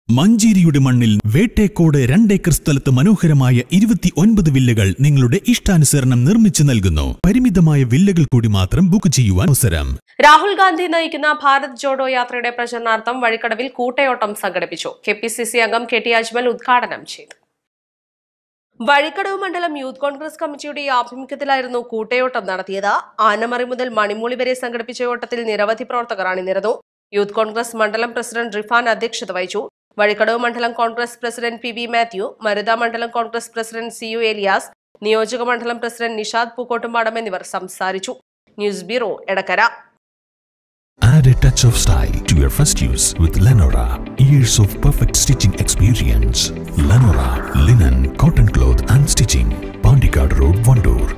മഞ്ചേരിയുടെ മണ്ണിൽ വേട്ടേക്കോട് രണ്ടേക്കർ സ്ഥലത്ത് മനോഹരമായ ഇരുപത്തി ഒൻപത് വില്ലകൾ നിങ്ങളുടെ ഇഷ്ടാനുസരണം നിർമ്മിച്ചു നൽകുന്നു പരിമിതമായ വില്ലകൾ കൂടി മാത്രം ബുക്ക് ചെയ്യുവാൻ അവസരം രാഹുൽ ഗാന്ധി നയിക്കുന്ന ഭാരത് ജോഡോ യാത്രയുടെ പ്രചരണാർത്ഥം വഴിക്കടവിൽ കൂട്ടയോട്ടം സംഘടിപ്പിച്ചു കെ പി സി സി അംഗം കെ ടി അജ്മൽ ഉദ്ഘാടനം ചെയ്തു വഴിക്കടവ് മണ്ഡലം യൂത്ത് കോൺഗ്രസ് കമ്മിറ്റിയുടെ ആഭിമുഖ്യത്തിലായിരുന്നു കൂട്ടയോട്ടം നടത്തിയത് ആനമറി മുതൽ മണിമൂളി വരെ സംഘടിപ്പിച്ച യോട്ടത്തിൽ നിരവധി പ്രവർത്തകർ അണിനിരന്നു യൂത്ത് കോൺഗ്രസ് മണ്ഡലം പ്രസിഡന്റ് റിഫാൻ അധ്യക്ഷത വഹിച്ചു വഴിക്കടവ് മണ്ഡലം Congress president P V Mathew Marutha മണ്ഡലം Congress president C U Elias നിയോജക മണ്ഡലം പ്രസിഡന്റ് നിഷാദ് പൂക്കോട്ടുംപാടം എന്നിവർ സംസാരിച്ചു news bureau Edakkara Add a touch of style to your first use with Lenora. Years of perfect stitching experience. Lenora, linen, cotton cloth and stitching. Pandikad Road, Vandoor.